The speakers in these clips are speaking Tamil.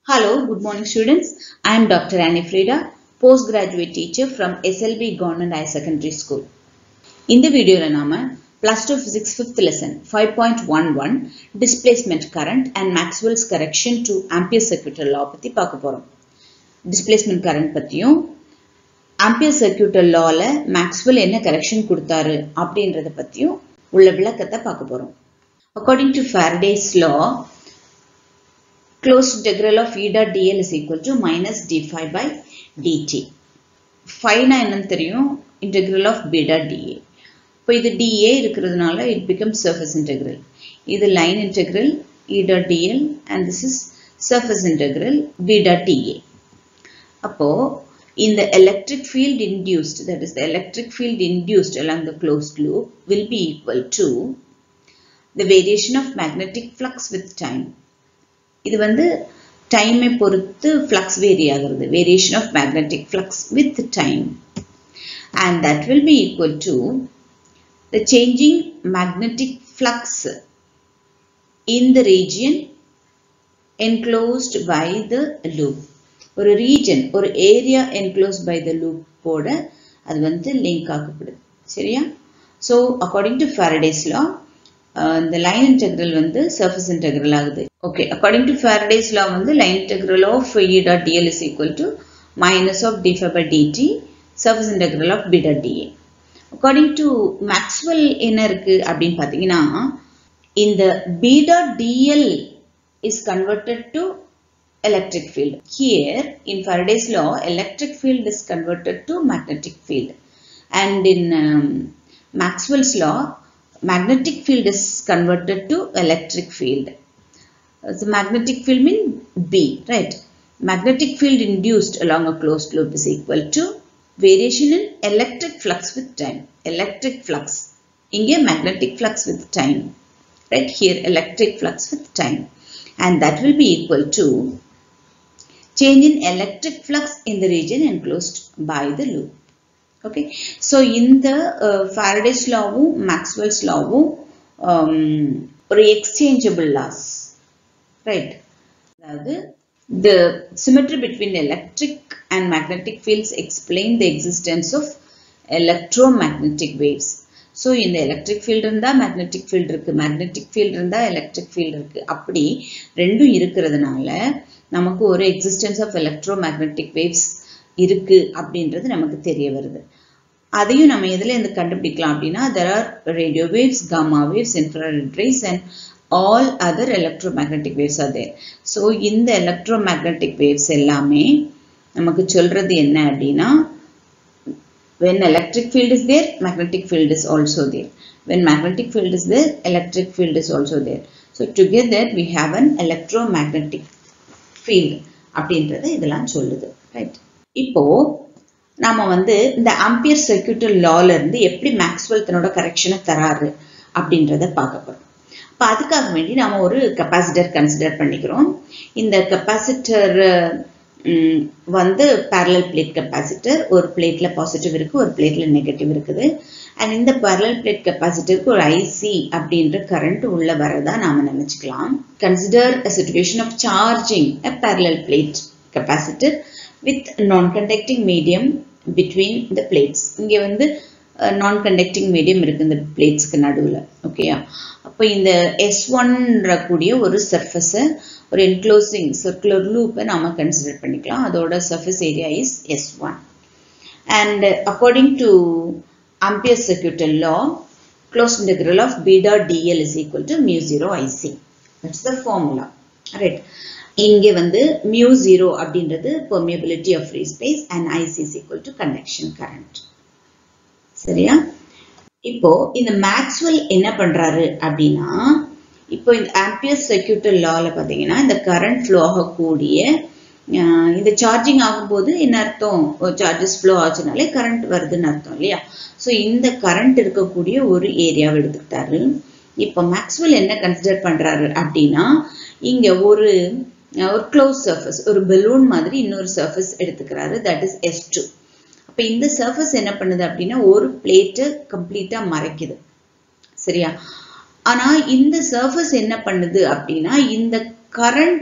Hello, good morning students. I am Dr. Annie Frida, postgraduate teacher from SLB Government Higher Secondary School. இந்த வீடியோவில் நாம plus two physics fifth lesson five point one one displacement current and Maxwell's correction to Ampere circuital law பற்றி பார்க்க போகிறோம் டிஸ்பிளேஸ்மெண்ட் கரண்ட் பற்றியும் ஆம்பியர் சர்க்கியூட்டர் லாவில் மேக்ஸ்வெல் என்ன கரெக்ஷன் கொடுத்தாரு அப்படின்றத பற்றியும் உள்ள விளக்கத்தை பார்க்க போகிறோம் according to Faraday's law closed integral of E dot dl is equal to minus d phi by dt. phi na என்னன்னு தெரியும் integral of b dot dA. இப்போ இது dA இருக்கிறதுனால it becomes surface integral. இது line integral E dot dl and this is surface integral b dot dA. அப்போ in the electric field induced, that is the electric field induced along the closed loop will be equal to the variation of magnetic flux with time. இது வந்து டைமை பொறுத்து ஃப்ளக்ஸ் வேரி ஆகிறது variation of magnetic flux with time and that will be equal to the changing magnetic flux in the region enclosed by the loop ஒரு ரீஜன் ஒரு ஏரியா என்க்ளோஸ் பை த லூப்போட அது வந்து லிங்க் ஆக்கப்படுது சரியா so according to Faraday's law இந்த லைன் இன்டெக்ரல் வந்து சர்ஃபேஸ் இன்டெக்ரல் ஆகுது okay according to Faraday's law வந்து line integral of E dot TL is equal to minus of d phi by d t surface integral of B dot d A according to Maxwell என்ன இருக்கு அப்படின்னு பார்த்தீங்கன்னா இந்த B dot TL is converted to electric field. Here in Faraday's law, electric field is converted to magnetic field. And in um, Maxwell's law, magnetic field is converted to electric field. So magnetic field means B, right? Magnetic field induced along a closed loop is equal to variation in electric flux with time. Electric flux. Inge magnetic flux with time. Right here electric flux with time. And that will be equal to change in electric flux in the region enclosed by the loop. Okay so இந்த ஃபாரடேஸ் லாவும் மேக்ஸ்வெல்ஸ் லாவும் ஒரு எக்ஸ்சேஞ்சபிள் லாஸ் ரைட் அதாவது the symmetry between electric and magnetic fields explain the existence of electromagnetic waves so இந்த எலக்ட்ரிக் ஃபீல்டு இருந்தால் மேக்னெட்டிக் ஃபீல்டு இருக்குது மேக்னெட்டிக் ஃபீல்டு இருந்தால் எலக்ட்ரிக் ஃபீல்டு இருக்குது அப்படி ரெண்டும் இருக்கிறதுனால நமக்கு ஒரு existence of electromagnetic waves இருக்கு அப்படின்றது நமக்கு தெரிய வருது அதையும் நம்ம எதுல இருந்து கண்டுபிடிக்கலாம் அப்படின்னா there are radio waves gamma waves infrared rays and all other electromagnetic waves are there so இந்த எலக்ட்ரோ மேக்னெட்டிக் வேவ்ஸ் எல்லாமே நமக்கு சொல்றது என்ன அப்படின்னா when electric field is there magnetic field is also there when magnetic field is there electric field is also there so together we have an electromagnetic field அப்படின்றத இதெல்லாம் சொல்லுது ரைட் இப்போ நாம வந்து இந்த ஆம்பியர் சர்க்கியூட்டர் லால இருந்து எப்படி மேக்ஸ்வெல் தன்னோட கரெக்ஷனை தராரு அப்படின்றத பார்க்க போறோம் அப்ப அதுக்காக வேண்டி நாம ஒரு கெப்பாசிட்டர் கன்சிடர் பண்ணிக்கிறோம் இந்த கெப்பாசிட்டர் வந்து பேரலல் பிளேட் கெப்பாசிட்டர் ஒரு பிளேட்ல பாசிட்டிவ் இருக்கு ஒரு பிளேட்ல நெகட்டிவ் இருக்குது அண்ட் இந்த பேரலல் பிளேட் கெப்பாசிட்டருக்கு ஒரு ஐசி அப்படின்ற கரண்ட் உள்ள வரதா நாம நினைச்சுக்கலாம் consider a situation of charging a parallel plate capacitor with non conducting medium between the plates இங்கே வந்து நான் கண்டக்டிங் மீடியம் இருக்கு இந்த பிளேட்ஸ்க்கு நடுவில் ஓகேயா அப்போ இந்த எஸ் ஒன்ற கூடிய ஒரு சர்ஃபஸை ஒரு என்க்ளோசிங் சர்க்குலர் லூப்பை நாம கன்சிடர் பண்ணிக்கலாம் அதோட surface area is S one and according to Ampere circuital law closed integral of B dot TL is equal to mu zero IC that's the formula right இங்கே வந்து மியூ ஜீரோ அப்படின்றது permeability of free space and IC is equal to conduction current சரியா இப்போ இந்த மேக்ஸ்வெல் என்ன பண்றாரு அப்படின்னா இப்போ இந்த ஆம்பியர் சர்க்கியூட்டர் லால பாத்தீங்கன்னா இந்த கரண்ட் ஃப்ளோ ஆகக்கூடிய இந்த சார்ஜிங் ஆகும்போது என்ன அர்த்தம் சார்ஜஸ் ஃப்ளோ ஆச்சுனாலே கரண்ட் வருதுன்னு அர்த்தம் இல்லையா ஸோ இந்த கரண்ட் இருக்கக்கூடிய ஒரு ஏரியாவை எடுத்துக்கிட்டாரு இப்போ மேக்ஸ்வெல் என்ன கன்சிடர் பண்றாரு அப்படின்னா இங்க ஒரு ஒரு க்ளோஸ் சர்ஃபஸ் ஒரு பலூன் மாதிரி இன்னொரு சர்ஃபஸ் எடுத்துக்கிறாரு தட் இஸ் எஸ் டூ அப்போ இந்த சர்ஃபஸ் என்ன பண்ணுது அப்படின்னா ஒரு பிளேட்டை கம்ப்ளீட்டா மறைக்குது சரியா ஆனா இந்த சர்ஃபஸ் என்ன பண்ணுது அப்படின்னா இந்த கரண்ட்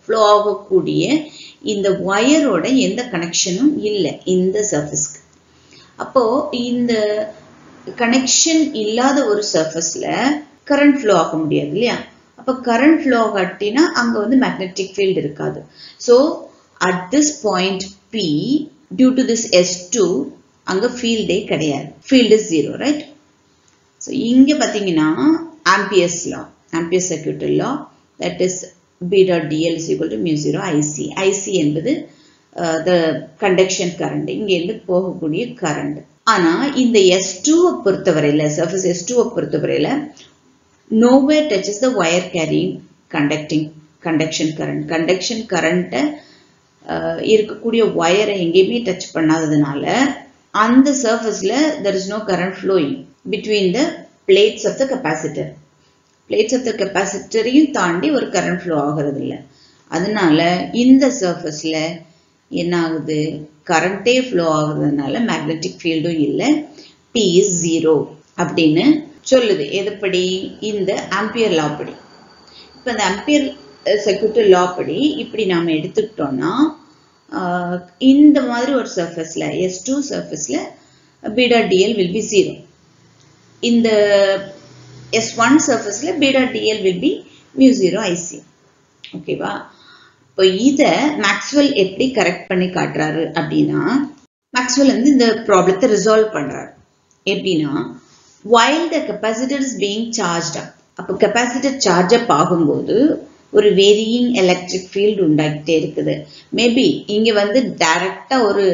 ஃப்ளோ ஆகக்கூடிய இந்த ஒயரோட எந்த கனெக்ஷனும் இல்லை இந்த சர்ஃபேஸ்க்கு அப்போ இந்த கனெக்ஷன் இல்லாத ஒரு சர்ஃபேஸ்ல கரண்ட் ஃப்ளோ ஆக முடியாது இல்லையா அப்போ கரண்ட் ஃப்ளோ ஆகாட்டினா அங்க வந்து மேக்னெட்டிக் ஃபீல்டு இருக்காது so at this point B due to this S two அங்க ஃபீல்டே கிடையாது ஃபீல்டு ஜீரோ ரைட் ஸோ இங்க பார்த்தீங்கன்னா Ampere's law Ampere circuit law that is B dot TL is equal to mu zero IC IC என்பது த கண்டக்ஷன் கரண்ட் இங்கேருந்து போகக்கூடிய கரண்ட் ஆனா இந்த எஸ் டூவை பொறுத்தவரையில சர்ஃபேஸ் எஸ் டூவை பொறுத்தவரையில nowhere touches the wire carrying conducting conduction current conduction current இருக்கக்கூடிய ஒயரை எங்கேயுமே டச் பண்ணாததுனால அந்த சர்ஃபேஸ்ல there is no current flowing between the plates of the capacitor plates of the கெப்பாசிட்டரையும் தாண்டி ஒரு கரண்ட் ஃப்ளோ ஆகிறது இல்லை அதனால இந்த சர்ஃபேஸ்ல என்ன ஆகுது கரண்டே ஃப்ளோ ஆகுறதுனால மேக்னெட்டிக் ஃபீல்டும் இல்லை பி இஸ் ஜீரோ அப்படின்னு சொல்லுது எதுப்படி இந்த ஆம்பியர் லா படி இப்போ இந்த ஆம்பியர் சர்க்கியூட் லா படி இப்படி நாம எடுத்துக்கிட்டோம்னா இந்த மாதிரி ஒரு சர்ஃபேஸ்ல எஸ் டூ சர்ஃபேஸ்ல B dot dl will be zero இந்த எஸ் ஒன் சர்ஃபேஸ்ல B dot dl will be mu zero IC ஓகேவா இப்போ இதை மேக்ஸ்வெல் எப்படி கரெக்ட் பண்ணி காட்டுறாரு அப்படின்னா மேக்ஸ்வெல் வந்து இந்த ப்ராப்ளத்தை ரிசால்வ் பண்றாரு எப்படின்னா while the capacitor is being charged up அப்போ கெப்பாசிட்டர் சார்ஜ் அப் ஆகும்போது ஒரு வேரியிங் எலக்ட்ரிக் ஃபீல்டு உண்டாகிட்டே இருக்குது மேபி இங்க வந்து டைரக்டா ஒரு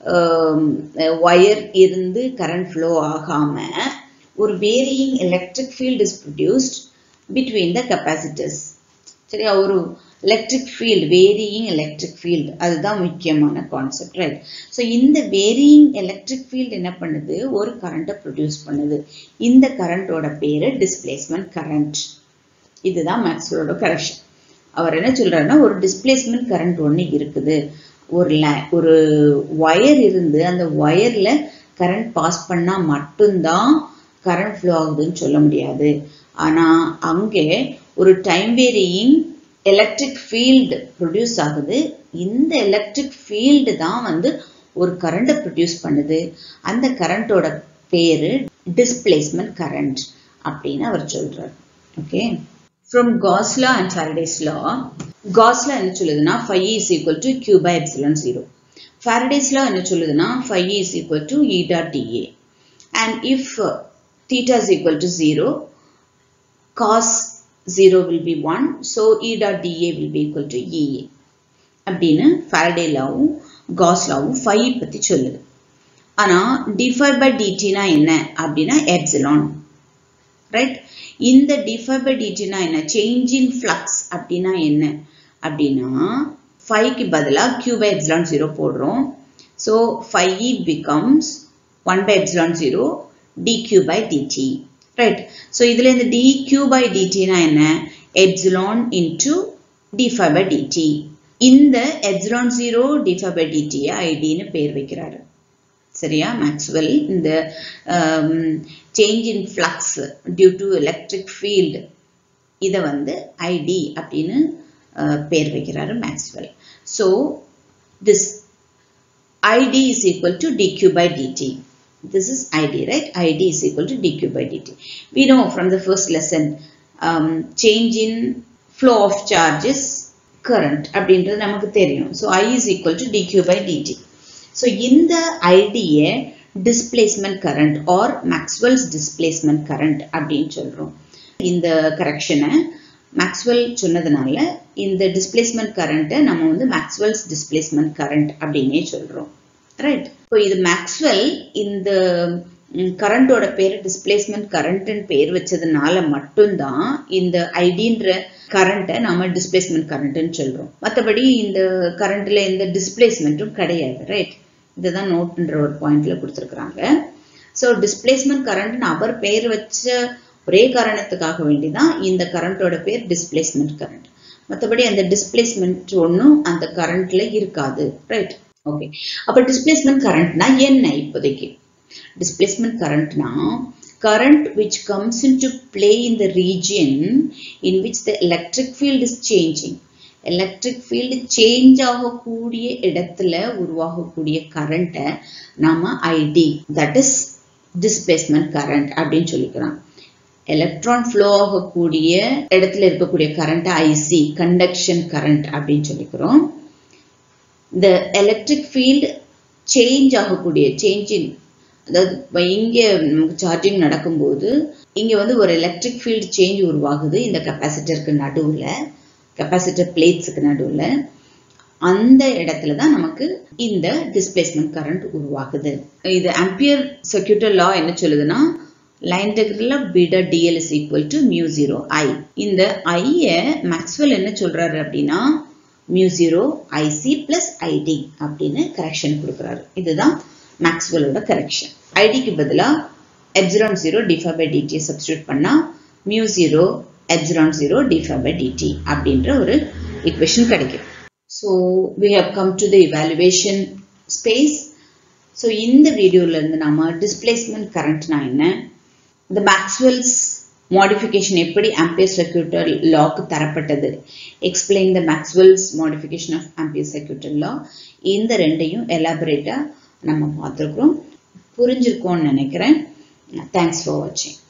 ஒயர் இருந்து கரண்ட் ஃப்ளோ ஆகாம ஒரு varying electric field is produced between the capacitors சரியா ஒரு electric field varying electric field அதுதான் முக்கியமான கான்செப்ட் ரைட் ஸோ இந்த வேரியிங் எலக்ட்ரிக் ஃபீல்டு என்ன பண்ணுது ஒரு கரண்ட்டை ப்ரொடியூஸ் பண்ணுது இந்த கரண்டோட பேரு டிஸ்பிளேஸ்மெண்ட் கரண்ட் இதுதான் மேக்ஸ்வலோட கரெக்ஷன் அவர் என்ன சொல்றாருன்னா ஒரு டிஸ்பிளேஸ்மெண்ட் கரண்ட் ஒன்று இருக்குது ஒரு ஒரு ஒயர் இருந்து அந்த ஒயர்ல கரண்ட் பாஸ் பண்ணா மட்டும்தான் கரண்ட் ஃப்ளோ ஆகுதுன்னு சொல்ல முடியாது ஆனா அங்கே ஒரு time varying electric field produce ஆகுது இந்த எலக்ட்ரிக் ஃபீல்டு தான் வந்து ஒரு கரண்ட்டை ப்ரொடியூஸ் பண்ணுது அந்த கரண்ட்டோட பேரு டிஸ்பிளேஸ்மெண்ட் கரண்ட் அப்படின்னு அவர் சொல்றார் ஓகே ஃப்ரம் காஸ்லா அண்ட் ஃபாரடேஸ் லா காஸ்லா என்ன சொல்லுதுன்னா phi is equal to q by epsilon zero Faraday's law என்ன சொல்லுதுன்னா phi is equal to E dot dA and if theta is equal to 0 cos 0 will be 1 so E dot dA will be equal to EA அப்படின்னு ஃபாரடே லாவும் காஸ் லாவும் ஃபைவ் பற்றி சொல்லுது ஆனால் டிஃபை பை டிடினா என்ன அப்படின்னா எப்சிலான் ரைட் இந்த டிஃபை பை டிடினா என்ன சேஞ்ச் இன் ஃப்ளக்ஸ் அப்படின்னா என்ன அப்படின்னா ஃபைவ்க்கு பதிலாக கியூ பை எப்சிலான் ஜீரோ போடுறோம் so phi becomes one by epsilon zero dq by dt right so இதுல இந்த dq by dt னா என்ன epsilon into d5 by dt இந்த epsilon 0 d5 by dt id னு பேர் வைக்கிறாரு சரியா மேக்ஸ்வெல் இந்த change in flux due to electric field இதை வந்து ஐடி அப்படின்னு பேர் வைக்கிறாரு Maxwell so this ID is equal to dq by dt this is id right id is equal to dq by dt we know from the first lesson um, change in flow of charges current அப்படின்றது நமக்கு தெரியும் so i is equal to dq by dt so இந்த ஐடியை displacement current or maxwell's displacement current அப்படின்னு சொல்றோம் இந்த கரெக்ஷனை மேக்ஸ்வெல் சொன்னதுனால இந்த டிஸ்பிளேஸ்மெண்ட் கரண்ட்டை நம்ம வந்து மேக்ஸ்வெல்ஸ் டிஸ்பிளேஸ்மெண்ட் கரண்ட் அப்படின்னே சொல்றோம் ரைட் இப்போ இது மேக்ஸ்வெல் இந்த கரண்டோட பேர் டிஸ்பிளேஸ்மெண்ட் கரண்ட்னு பேர் வச்சதுனால மட்டும்தான் இந்த ஐடின்ற கரண்ட்டை நம்ம டிஸ்பிளேஸ்மெண்ட் கரண்ட்னு சொல்றோம் மற்றபடி இந்த கரண்ட்ல எந்த டிஸ்பிளேஸ்மெண்ட்டும் கிடையாது ரைட் இதுதான் நோட்ன்ற ஒரு பாயிண்ட்ல கொடுத்துருக்குறாங்க ஸோ டிஸ்பிளேஸ்மெண்ட் கரண்ட்னு அவர் பேர் வச்ச ஒரே காரணத்துக்காக வேண்டிதான் இந்த கரண்டோட பேர் டிஸ்பிளேஸ்மெண்ட் கரண்ட் மற்றபடி அந்த டிஸ்பிளேஸ்மெண்ட் ஒன்றும் அந்த கரண்ட்ல இருக்காது ரைட் ஓகே அப்ப டிஸ்பிளேஸ்மெண்ட் கரண்ட்னா என்ன இப்போதைக்கு டிஸ்பிளேஸ்மெண்ட் கரண்ட்னா current which comes into play in the region in which the electric field is changing electric field change ஆகக்கூடிய இடத்துல உருவாகக்கூடிய கரண்ட்டை நாம ID that is displacement current அப்படின்னு சொல்லிக்கிறோம் எலக்ட்ரான் ஃப்ளோ ஆகக்கூடிய இடத்துல இருக்கக்கூடிய கரண்ட் ஐசி கண்டக்ஷன் கரண்ட் அப்படின்னு சொல்லிக்கிறோம் இந்த எலக்ட்ரிக் ஃபீல்டு சேஞ்ச் ஆகக்கூடிய சேஞ்ச் இன் அதாவது இப்போ இங்கே நமக்கு சார்ஜிங் நடக்கும்போது இங்கே வந்து ஒரு எலக்ட்ரிக் ஃபீல்டு சேஞ்ச் உருவாகுது இந்த கெப்பாசிட்டருக்கு நடுவில் கெப்பாசிட்டர் பிளேட்ஸுக்கு நடுவில் அந்த இடத்துல தான் நமக்கு இந்த டிஸ்பிளேஸ்மெண்ட் கரண்ட் உருவாகுது இது ஆம்பியர் சர்க்கியூட்டர் லா என்ன சொல்லுதுன்னா line integral B dot dl is equal to mu zero I இந்த ஐயை மேக்ஸ்வெல் என்ன சொல்றாரு அப்படின்னா mu zero IC plus ID அப்படின்னு கரெக்ஷன் கொடுக்குறாரு இதுதான் மேக்ஸ்வெல்லோட கரெக்ஷன் ஐடிக்கு பதிலாக எப்சிரான் ஜீரோ டிஃபா பை டிடியை சப்ஸ்டியூட் பண்ணால் mu zero epsilon zero d phi by dt அப்படின்ற ஒரு இக்குவேஷன் கிடைக்கும் so we have come to the evaluation space so இந்த வீடியோலேருந்து நாம டிஸ்பிளேஸ்மெண்ட் கரண்ட்னா என்ன இந்த மேக்ஸ்வெல்ஸ் மாடிஃபிகேஷன் எப்படி ஆம்பியர் சர்க்கியூட்டர் லாக்கு தரப்பட்டது explain the Maxwell's modification of Ampere circuital law இந்த ரெண்டையும் எலாபரேட்டாக நம்ம பார்த்துருக்குறோம் புரிஞ்சிருக்கோம்னு நினைக்கிறேன் தேங்க்ஸ் ஃபார் வாட்சிங்